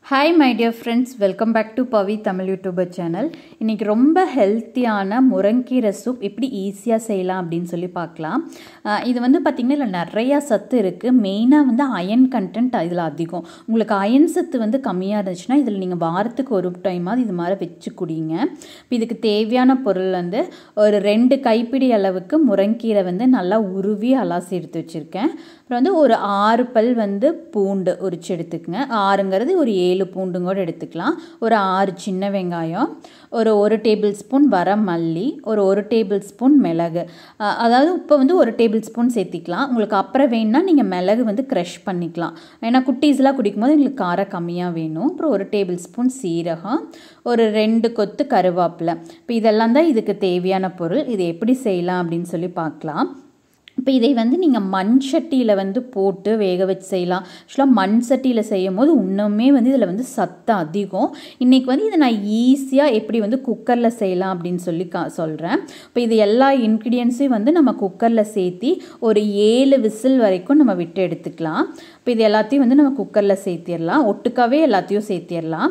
hi my dear friends welcome back to Pavi Tamil youtuber channel இன்றைக்கி ரொம்ப ஹெல்த்தியான முருங்கீரை சூப் எப்படி ஈஸியாக செய்யலாம் அப்படின்னு சொல்லி பார்க்கலாம் அஹ் இது வந்து பார்த்திங்கன்னா இதில் நிறையா சத்து இருக்குது மெயினாக வந்து அயன் கண்டென்ட் இதில் அதிகம் உங்களுக்கு அயன் சத்து வந்து கம்மியாக இருந்துச்சுன்னா இதில் நீங்கள் வாரத்துக்கு ஒரு டைமாவது இது மாதிரி வச்சு குடிங்க இப்போ இதுக்கு தேவையான பொருள் வந்து ஒரு ரெண்டு கைப்பிடி அளவுக்கு முருங்கீரை வந்து நல்லா உருவி அலாசி எடுத்து வச்சுருக்கேன் அப்புறம் வந்து ஒரு ஆறு பல் வந்து பூண்டு உரிச்சு எடுத்துக்கங்க ஆறுங்கிறது ஒரு ஏழு பூண்டும் கூட எடுத்துக்கலாம் ஒரு ஆறு சின்ன வெங்காயம் ஒரு ஒரு டேபிள் ஸ்பூன் வர மல்லி ஒரு ஒரு டேபிள் ஸ்பூன் மிளகு அஹ் அதாவது இப்போ வந்து ஒரு டேபிள் ஸ்பூன் சேர்த்திக்கலாம் உங்களுக்கு அப்புறம் வேணும்னா நீங்கள் மிளகு வந்து க்ரஷ் பண்ணிக்கலாம் ஏன்னா குட்டீஸ்லாம் குடிக்கும்போது எங்களுக்கு காரம் கம்மியாக வேணும் அப்புறம் ஒரு டேபிள் ஸ்பூன் சீரகம் ஒரு ரெண்டு கொத்து கருவேப்பிலை இப்போ இதெல்லாம் தான் இதுக்கு தேவையான பொருள் இதை எப்படி செய்யலாம் அப்படின்னு சொல்லி பார்க்கலாம் இப்போ இதை வந்து நீங்கள் மண் சட்டியில் வந்து போட்டு வேக வச்சு செய்யலாம் ஆக்சுவலாக மண் சட்டியில் செய்யும் போது இன்னுமே வந்து இதில் வந்து சத்து அதிகம் இன்றைக்கி வந்து இதை நான் ஈஸியாக எப்படி வந்து குக்கரில் செய்யலாம் அப்படின்னு சொல்லி கா சொல்கிறேன் இப்போ இது எல்லா இன்க்ரீடியன்ஸையும் வந்து நம்ம குக்கரில் சேர்த்தி ஒரு ஏழு விசில் வரைக்கும் நம்ம விட்டு எடுத்துக்கலாம் இப்போ இது எல்லாத்தையும் வந்து நம்ம குக்கரில் சேர்த்திடலாம் ஒட்டுக்காவே எல்லாத்தையும் சேர்த்திடலாம்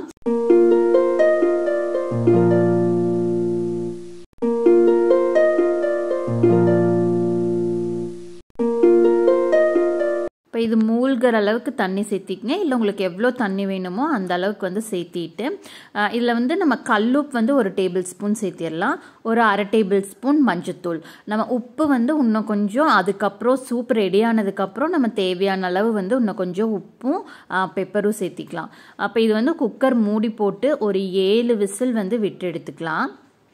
இப்போ இது மூழ்கிற அளவுக்கு தண்ணி சேர்த்திக்கங்க இல்லை உங்களுக்கு எவ்வளோ தண்ணி வேணுமோ அந்த அளவுக்கு வந்து சேர்த்திட்டு இதில் வந்து நம்ம கல்லுப்பு வந்து ஒரு டேபிள் ஸ்பூன் சேர்த்திடலாம் ஒரு அரை டேபிள் ஸ்பூன் மஞ்சத்தூள் நம்ம உப்பு வந்து இன்னும் கொஞ்சம் அதுக்கப்புறம் சூப் ரெடி ஆனதுக்கப்புறம் நம்ம தேவையான அளவு வந்து இன்னும் கொஞ்சம் உப்பும் பெப்பரும் சேர்த்திக்கலாம் அப்போ இது வந்து குக்கர் மூடி போட்டு ஒரு ஏழு விசில் வந்து விட்டு எடுத்துக்கலாம்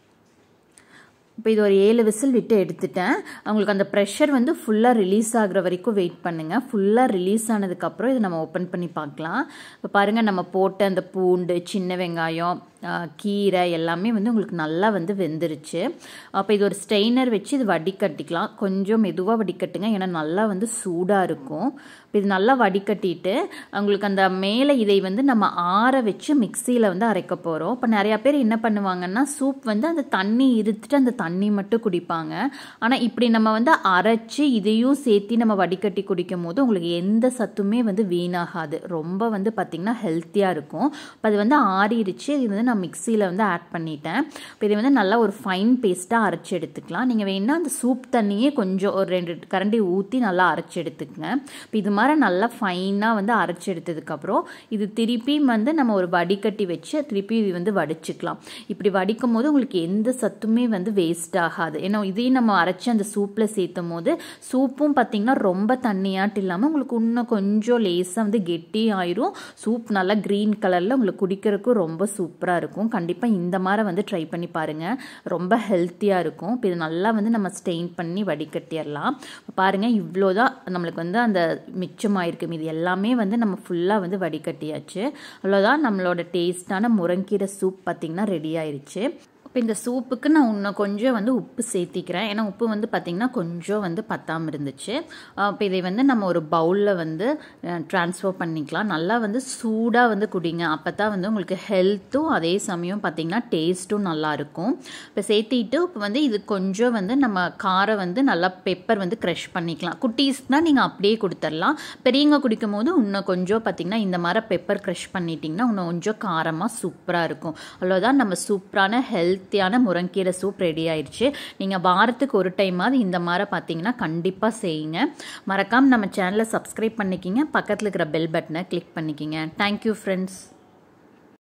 இப்போ இது ஒரு ஏழு விசில் விட்டு எடுத்துட்டேன் உங்களுக்கு அந்த ப்ரெஷர் வந்து ஃபுல்லாக ரிலீஸ் ஆகிற வரைக்கும் வெயிட் பண்ணுங்கள் ஃபுல்லாக ரிலீஸ் ஆனதுக்கப்புறம் இதை நம்ம ஓப்பன் பண்ணி பார்க்கலாம் இப்போ பாருங்கள் நம்ம போட்ட அந்த பூண்டு சின்ன வெங்காயம் கீரை எல்லாமே வந்து உங்களுக்கு நல்லா வந்து வெந்துருச்சு அப்போ இது ஒரு ஸ்ட்ரெயினர் வச்சு இது வடிகட்டிக்கலாம் கொஞ்சம் மெதுவாக வடிகட்டுங்க ஏன்னா நல்லா வந்து சூடாக இருக்கும் இப்போ இது நல்லா வடிகட்டிட்டு உங்களுக்கு அந்த மேலே இதை வந்து நம்ம ஆற வச்சு மிக்சியில் வந்து அரைக்க போகிறோம் இப்போ நிறையா பேர் என்ன பண்ணுவாங்கன்னா சூப் வந்து அந்த தண்ணி இருத்துட்டு அந்த தண்ணி மட்டும் குடிப்பாங்க ஆனால் இப்படி நம்ம வந்து அரைச்சி இதையும் சேர்த்து நம்ம வடிகட்டி குடிக்கும் போது உங்களுக்கு எந்த சத்துமே வந்து வீணாகாது ரொம்ப வந்து பார்த்திங்கன்னா ஹெல்த்தியாக இருக்கும் இப்போ அது வந்து ஆறிடுச்சு இது வந்து நான் மிக்சியில் வந்து ஆட் பண்ணிட்டேன் இப்போ இதை வந்து நல்லா ஒரு ஃபைன் பேஸ்ட்டாக அரைச்சி எடுத்துக்கலாம் நீங்கள் வேணால் அந்த சூப் தண்ணியே கொஞ்சம் ஒரு ரெண்டு கரண்டி ஊற்றி நல்லா அரைச்சி எடுத்துக்கங்க இப்போ இது மாதிரி நல்லா ஃபைனாக வந்து அரைச்சி எடுத்ததுக்கப்புறம் இது திருப்பியும் வந்து நம்ம ஒரு வடிகட்டி வச்சு திருப்பி இது வந்து வடிச்சுக்கலாம் இப்படி வடிக்கும் போது உங்களுக்கு எந்த சத்துமே வந்து வேஸ்ட் ஆகாது ஏன்னா இதையும் நம்ம அரைச்சி அந்த சூப்பில் சேர்த்தும் போது சூப்பும் பார்த்திங்கன்னா ரொம்ப தண்ணியாட்டு இல்லாமல் உங்களுக்கு இன்னும் கொஞ்சம் லேசாக வந்து கெட்டி ஆயிரும் சூப் நல்லா க்ரீன் கலரில் உங்களுக்கு குடிக்கிறதுக்கும் ரொம்ப சூப்பராக இருக்கும் கண்டிப்பாக இந்த மாதிரி வந்து ட்ரை பண்ணி பாருங்கள் ரொம்ப ஹெல்த்தியாக இருக்கும் இப்போ இது நல்லா வந்து நம்ம ஸ்டெயின் பண்ணி வடிகட்டிடலாம் பாருங்கள் இவ்வளோ தான் நம்மளுக்கு வந்து அந்த மிச்சமாயிருக்கு இது எல்லாமே வந்து நம்ம ஃபுல்லாக வந்து வடிகட்டியாச்சு அவ்வளோதான் நம்மளோட டேஸ்டான முருங்கீரை சூப் பார்த்திங்கன்னா ரெடி ஆயிடுச்சு இப்போ இந்த சூப்புக்கு நான் இன்னும் கொஞ்சம் வந்து உப்பு சேர்த்திக்கிறேன் ஏன்னா உப்பு வந்து பார்த்திங்கன்னா கொஞ்சம் வந்து பத்தாமல் இருந்துச்சு இப்போ இதை வந்து நம்ம ஒரு பவுலில் வந்து ட்ரான்ஸ்ஃபர் பண்ணிக்கலாம் நல்லா வந்து சூடாக வந்து குடிங்க அப்போ தான் வந்து உங்களுக்கு ஹெல்த்தும் அதே சமயம் பார்த்திங்கன்னா டேஸ்ட்டும் நல்லாயிருக்கும் இப்போ சேர்த்திட்டு இப்போ வந்து இது கொஞ்சம் வந்து நம்ம காரம் வந்து நல்லா பெப்பர் வந்து க்ரஷ் பண்ணிக்கலாம் குட்டீஸ்னால் நீங்கள் அப்படியே கொடுத்துடலாம் பெரியவங்க குடிக்கும் போது இன்னும் கொஞ்சம் பார்த்திங்கன்னா இந்த மாதிரி பெப்பர் க்ரஷ் பண்ணிட்டிங்கன்னா இன்னும் கொஞ்சம் காரமாக சூப்பராக இருக்கும் அவ்வளோதான் நம்ம சூப்பரான ஹெல்த் ஹெல்த்தியான முருங்கீரை சூப் ரெடி ஆயிடுச்சு நீங்கள் வாரத்துக்கு ஒரு டைமாவது இந்த மாதிரி பார்த்தீங்கன்னா கண்டிப்பாக செய்யுங்க மறக்காமல் நம்ம சேனலை சப்ஸ்கிரைப் பண்ணிக்கிங்க பக்கத்தில் இருக்கிற பெல் பட்டனை கிளிக் பண்ணிக்கிங்க தேங்க்யூ ஃப்ரெண்ட்ஸ்